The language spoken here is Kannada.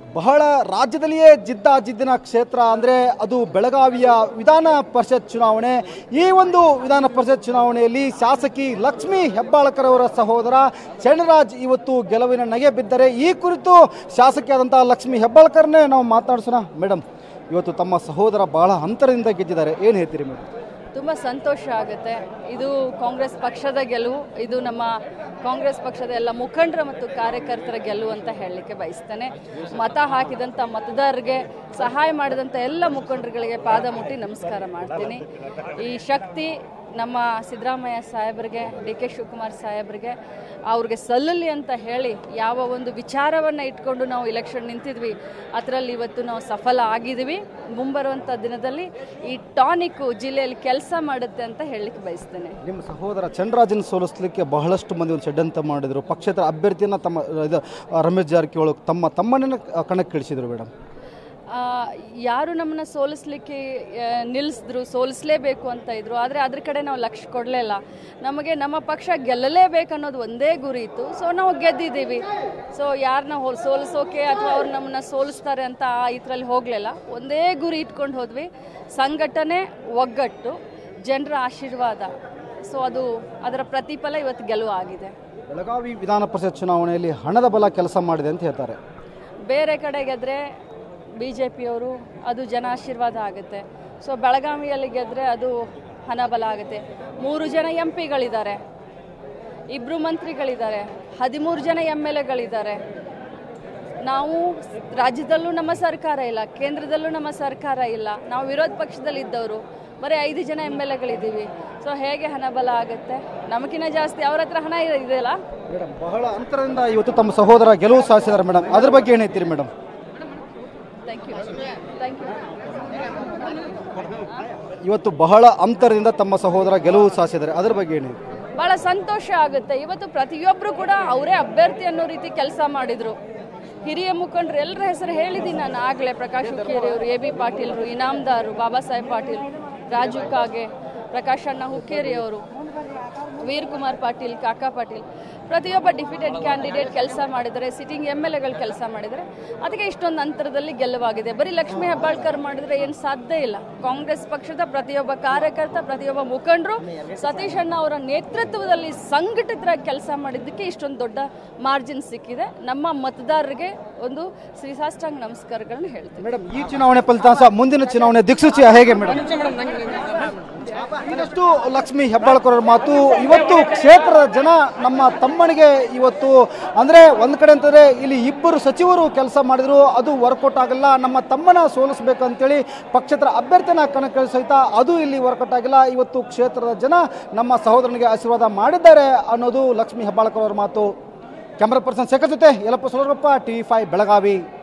ಬಹಳ ರಾಜ್ಯದಲ್ಲಿಯೇ ಜಿದ್ದಾಜಿದ್ದಿನ ಕ್ಷೇತ್ರ ಅಂದರೆ ಅದು ಬೆಳಗಾವಿಯ ವಿಧಾನ ಪರಿಷತ್ ಚುನಾವಣೆ ಈ ಒಂದು ವಿಧಾನ ಪರಿಷತ್ ಚುನಾವಣೆಯಲ್ಲಿ ಶಾಸಕಿ ಲಕ್ಷ್ಮೀ ಹೆಬ್ಬಾಳಕರ್ ಅವರ ಸಹೋದರ ಚರಣರಾಜ್ ಇವತ್ತು ಗೆಲುವಿನ ನಗೆ ಬಿದ್ದರೆ ಈ ಕುರಿತು ಶಾಸಕಿಯಾದಂಥ ಲಕ್ಷ್ಮೀ ಹೆಬ್ಬಾಳ್ಕರ್ನೇ ನಾವು ಮಾತನಾಡಿಸೋಣ ಮೇಡಮ್ ಇವತ್ತು ತಮ್ಮ ಸಹೋದರ ಬಹಳ ಅಂತರದಿಂದ ಗೆದ್ದಿದ್ದಾರೆ ಏನು ಹೇಳ್ತೀರಿ ಮೇಡಮ್ ತುಂಬ ಸಂತೋಷ ಆಗುತ್ತೆ ಇದು ಕಾಂಗ್ರೆಸ್ ಪಕ್ಷದ ಗೆಲುವು ಇದು ನಮ್ಮ ಕಾಂಗ್ರೆಸ್ ಪಕ್ಷದ ಎಲ್ಲ ಮುಖಂಡರ ಮತ್ತು ಕಾರ್ಯಕರ್ತರ ಗೆಲುವು ಅಂತ ಹೇಳಲಿಕ್ಕೆ ಬಯಸ್ತೇನೆ ಮತ ಹಾಕಿದಂಥ ಮತದಾರರಿಗೆ ಸಹಾಯ ಮಾಡಿದಂಥ ಎಲ್ಲ ಮುಖಂಡರುಗಳಿಗೆ ಪಾದ ಮುಟ್ಟಿ ನಮಸ್ಕಾರ ಮಾಡ್ತೀನಿ ಈ ಶಕ್ತಿ ನಮ್ಮ ಸಿದ್ದರಾಮಯ್ಯ ಸಾಹೇಬರಿಗೆ ಡಿ ಕೆ ಶಿವಕುಮಾರ್ ಸಾಹೇಬರಿಗೆ ಅವ್ರಿಗೆ ಸಲ್ಲಲಿ ಅಂತ ಹೇಳಿ ಯಾವ ಒಂದು ವಿಚಾರವನ್ನು ಇಟ್ಕೊಂಡು ನಾವು ಇಲೆಕ್ಷನ್ ನಿಂತಿದ್ವಿ ಅದರಲ್ಲಿ ಇವತ್ತು ನಾವು ಸಫಲ ಆಗಿದ್ದೀವಿ ಮುಂಬರುವಂಥ ದಿನದಲ್ಲಿ ಈ ಟಾನಿಕ್ಕು ಜಿಲ್ಲೆಯಲ್ಲಿ ಕೆಲಸ ಮಾಡುತ್ತೆ ಅಂತ ಹೇಳಲಿಕ್ಕೆ ಬಯಸ್ತೇನೆ ನಿಮ್ಮ ಸಹೋದರ ಚಂದ್ರರಾಜನ್ ಸೋಲಿಸಲಿಕ್ಕೆ ಬಹಳಷ್ಟು ಮಂದಿ ಒಂದು ಷಡ್ಯಂತ್ರ ಮಾಡಿದರು ಪಕ್ಷೇತರ ಅಭ್ಯರ್ಥಿಯನ್ನು ತಮ್ಮ ಇದು ರಮೇಶ್ ಜಾರಕಿಹೊಳಿ ತಮ್ಮ ತಮ್ಮನ್ನೇ ಕಣಕ್ಕೆ ಇಳಿಸಿದರು ಮೇಡಮ್ ಆ, ಯಾರು ನಮ್ಮನ್ನ ಸೋಲಿಸ್ಲಿಕ್ಕೆ ಆ, ನಿಲ್ಲಿಸಿದ್ರು ಸೋಲಿಸಲೇಬೇಕು ಅಂತ ಇದ್ರು ಆದರೆ ಅದ್ರ ಕಡೆ ನಾವು ಲಕ್ಷ್ಯ ಕೊಡಲಿಲ್ಲ ನಮಗೆ ನಮ್ಮ ಪಕ್ಷ ಗೆಲ್ಲಲೇಬೇಕು ಅನ್ನೋದು ಒಂದೇ ಗುರಿ ಇತ್ತು ಸೊ ನಾವು ಗೆದ್ದಿದ್ದೀವಿ ಸೊ ಯಾರನ್ನ ಹೋ ಸೋಲಿಸೋಕೆ ಅಥವಾ ಅವ್ರು ನಮ್ಮನ್ನ ಸೋಲಿಸ್ತಾರೆ ಅಂತ ಆ ಇದರಲ್ಲಿ ಹೋಗಲಿಲ್ಲ ಒಂದೇ ಗುರಿ ಇಟ್ಕೊಂಡು ಹೋದ್ವಿ ಸಂಘಟನೆ ಒಗ್ಗಟ್ಟು ಜನರ ಆಶೀರ್ವಾದ ಸೊ ಅದು ಅದರ ಪ್ರತಿಫಲ ಇವತ್ತು ಗೆಲುವು ಆಗಿದೆ ಬೆಳಗಾವಿ ವಿಧಾನ ಪರಿಷತ್ ಚುನಾವಣೆಯಲ್ಲಿ ಹಣದ ಬಲ ಕೆಲಸ ಮಾಡಿದೆ ಅಂತ ಹೇಳ್ತಾರೆ ಬೇರೆ ಕಡೆ ಗೆದ್ರೆ ಬಿ ಜೆ ಪಿಯವರು ಅದು ಜನ ಆಶೀರ್ವಾದ ಆಗುತ್ತೆ ಸೊ ಬೆಳಗಾವಿಯಲ್ಲಿ ಗೆದ್ರೆ ಅದು ಹಣಬಲ ಆಗುತ್ತೆ ಮೂರು ಜನ ಎಂ ಪಿಗಳಿದ್ದಾರೆ ಇಬ್ಬರು ಮಂತ್ರಿಗಳಿದ್ದಾರೆ ಹದಿಮೂರು ಜನ ಎಮ್ ಎಲ್ ಎಗಳಿದ್ದಾರೆ ನಾವು ರಾಜ್ಯದಲ್ಲೂ ನಮ್ಮ ಸರ್ಕಾರ ಇಲ್ಲ ಕೇಂದ್ರದಲ್ಲೂ ನಮ್ಮ ಸರ್ಕಾರ ಇಲ್ಲ ನಾವು ವಿರೋಧ ಪಕ್ಷದಲ್ಲಿ ಇದ್ದವರು ಬರೀ ಐದು ಜನ ಎಮ್ ಎಲ್ ಎಗಳಿದ್ದೀವಿ ಸೊ ಹೇಗೆ ಹಣಬಲ ಆಗುತ್ತೆ ನಮಗಿನ್ನ ಜಾಸ್ತಿ ಅವ್ರ ಹತ್ರ ಹಣ ಇದೆ- ಇದೆಯಲ್ಲ ಮೇಡಮ್ ಬಹಳ ಅಂತರದಿಂದ ಇವತ್ತು ತಮ್ಮ ಸಹೋದರ ಗೆಲುವು ಸಾಧಿಸಿದ್ದಾರೆ ಮೇಡಮ್ ಅದ್ರ ಬಗ್ಗೆ ಏನು ಹೇಳ್ತೀರಿ madam thank you thank you ಇವತ್ತು ಬಹಳ ಅಂತರದಿಂದ ತಮ್ಮ ಸಹೋದರ ಗೆಲುವು ಸಾಧಿಸಿದ್ದಾರೆ ಅದ್ರ ಬಗ್ಗೆ ಏನು ಹೇಳ್ತೀರಿ? ಬಹಳ ಸಂತೋಷ ಆಗುತ್ತೆ ಇವತ್ತು ಪ್ರತಿಯೊಬ್ಬರು ಕೂಡ ಅವರೇ ಅಭ್ಯರ್ಥಿ ಅನ್ನೋ ರೀತಿ ಕೆಲಸ ಮಾಡಿದ್ರು ಹಿರಿಯ ಮುಖಂಡರು ಎಲ್ಲರ ಹೆಸರು ಹೇಳಿದ್ದೀನಿ ನಾನು ಆಗಲೇ ಪ್ರಕಾಶ್ ಹುಕ್ಕೇರಿ ಅವರು ಎ ಬಿ ಪಾಟೀಲ್ರು ಇನಾಮ್ದಾರು ಬಾಬಾ ಸಾಹೇಬ್ ಪಾಟೀಲ್ ರಾಜು ಕಾಗೆ ಪ್ರಕಾಶ್ ಅಣ್ಣ ಹುಕ್ಕೇರಿ ಅವರು ವೀರ್ ಕುಮಾರ್ ಪಾಟೀಲ್ ಕಾಕಾ ಪಾಟೀಲ್ ಪ್ರತಿಯೊಬ್ಬ ಡಿಫಿಟೆಡ್ ಕ್ಯಾಂಡಿಡೇಟ್ ಕೆಲಸ ಮಾಡಿದರೆ ಸಿಟ್ಟಿಂಗ್ ಎಮ್ ಎಲ್ ಎಗಳು ಕೆಲಸ ಮಾಡಿದರೆ ಅದಕ್ಕೆ ಇಷ್ಟೊಂದು ಅಂತರದಲ್ಲಿ ಗೆಲುವಾಗಿದೆ ಬರೀ ಲಕ್ಷ್ಮೀ ಹೆಬ್ಬಾಳ್ಕರ್ ಮಾಡಿದ್ರೆ ಏನು ಸಾಧ್ಯ ಇಲ್ಲ ಕಾಂಗ್ರೆಸ್ ಪಕ್ಷದ ಪ್ರತಿಯೊಬ್ಬ ಕಾರ್ಯಕರ್ತ ಪ್ರತಿಯೊಬ್ಬ ಮುಖಂಡರು ಸತೀಶ್ ಅಣ್ಣ ಅವರ ನೇತೃತ್ವದಲ್ಲಿ ಸಂಘಟಿತರಾಗಿ ಕೆಲಸ ಮಾಡಿದ್ದಕ್ಕೆ ಇಷ್ಟೊಂದು ದೊಡ್ಡ ಮಾರ್ಜಿನ್ ಸಿಕ್ಕಿದೆ ನಮ್ಮ ಮತದಾರರಿಗೆ ಒಂದು ಶ್ರೀಸಾಷ್ಟಾಂಗ ನಮಸ್ಕಾರಗಳನ್ನ ಹೇಳ್ತೀನಿ ಮೇಡಮ್ ಈ ಚುನಾವಣೆ ಫಲಿತಾಂಶ ಮುಂದಿನ ಚುನಾವಣೆ ದಿಕ್ಸೂಚಿ ಹೇಗೆ ಮೇಡಮ್ ಇನ್ನಷ್ಟು ಲಕ್ಷ್ಮಿ ಹೆಬ್ಬಾಳ್ಕರ್ ಅವ್ರ ಮಾತು ಇವತ್ತು ಕ್ಷೇತ್ರದ ಜನ ನಮ್ಮ ತಮ್ಮನಿಗೆ ಇವತ್ತು ಅಂದ್ರೆ ಒಂದ್ ಕಡೆ ಅಂತಂದ್ರೆ ಇಲ್ಲಿ ಇಬ್ಬರು ಸಚಿವರು ಕೆಲಸ ಮಾಡಿದ್ರು ಅದು ವರ್ಕೌಟ್ ಆಗಲ್ಲ ನಮ್ಮ ತಮ್ಮನ ಸೋಲಿಸ್ಬೇಕು ಅಂತೇಳಿ ಪಕ್ಷೇತರ ಅಭ್ಯರ್ಥಿನ ಕಣಕ್ಕೆ ಸಹಿತ ಅದು ಇಲ್ಲಿ ವರ್ಕೌಟ್ ಆಗಿಲ್ಲ ಇವತ್ತು ಕ್ಷೇತ್ರದ ಜನ ನಮ್ಮ ಸಹೋದರನಿಗೆ ಆಶೀರ್ವಾದ ಮಾಡಿದ್ದಾರೆ ಅನ್ನೋದು ಲಕ್ಷ್ಮಿ ಹೆಬ್ಬಾಳ್ಕರ್ ಅವರ ಮಾತು ಕ್ಯಾಮ್ರಾ ಪರ್ಸನ್ ಶೇಖರ್ ಜೊತೆ Yallappa Solarappa T V five Belagavi